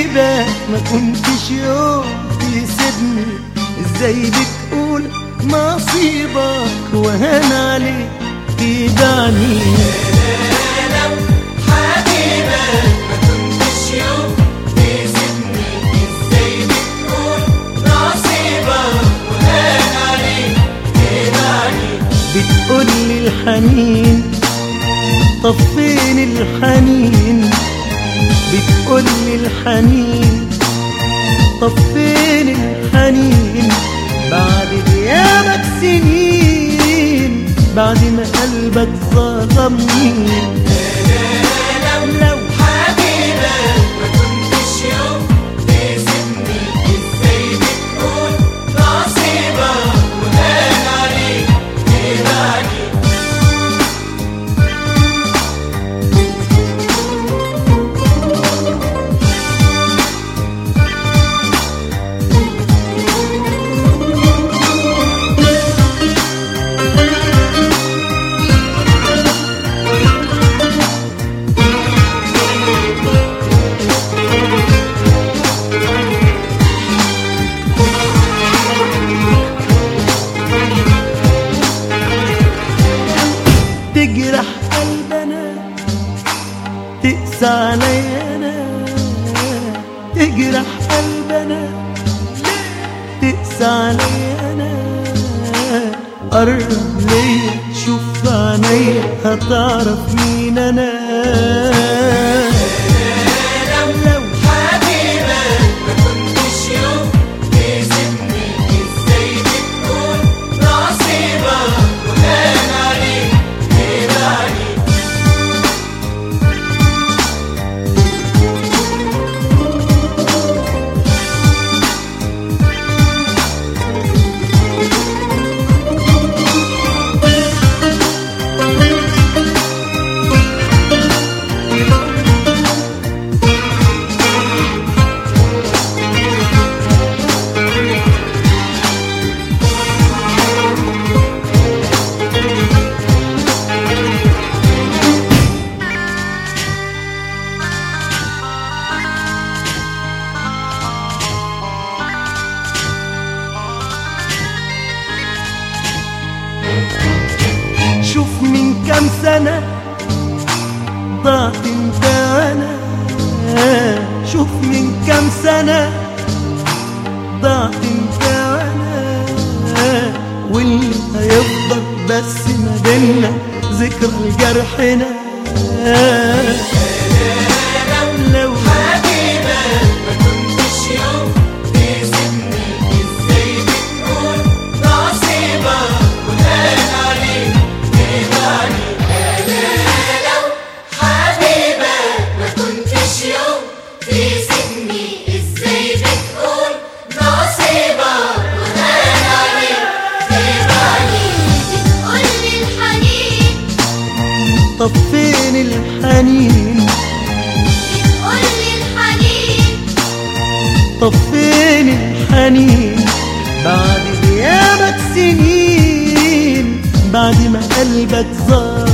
حبيبك ما كنتش يوم تسيبني ازاي بتقول نصيبك وهان عليك تدعني لو حبيبك ما كنتش يوم تسيبني ازاي بتقول نصيبك وهان عليك تدعني بتقول لي الحنين طب فين الحنين بتقول لي الحنين طب فين الحنين بعد غيابك سنين بعد ما قلبك ظلمني لو حبيبك ما كنتش يوم تسيبني ازاي بتقول نصيبك وهان عليك تدعني تجرح قلبنا تقسى عليا انا تجرح قلبنا تقسى عليا انا قرب ليا شوف في عينيا هتعرف مين انا لو حبيبك ما كنتش يوم تسيبني ازاي بتقول نصيبك وهان عليك تدعني شوف من كام سنة ضعت انت وانا شوف من كام سنة ضعت انت وانا واللي هيفضل بس ما بينا ذكرى لجرحنا لو حبيبك ما كنتش يوم تسيبني ازاي بتقول نصيبك وهان عليك تدعني انا لو حبيبك ما كنتش يوم تسيبني ازاي بتقول نصيبك وهان عليك تدعني بتقولي الحنين طب فين الحنين بتقولي الحنين طب فين الحنين بعد غيابك سنين بعد ما قلبك ظهر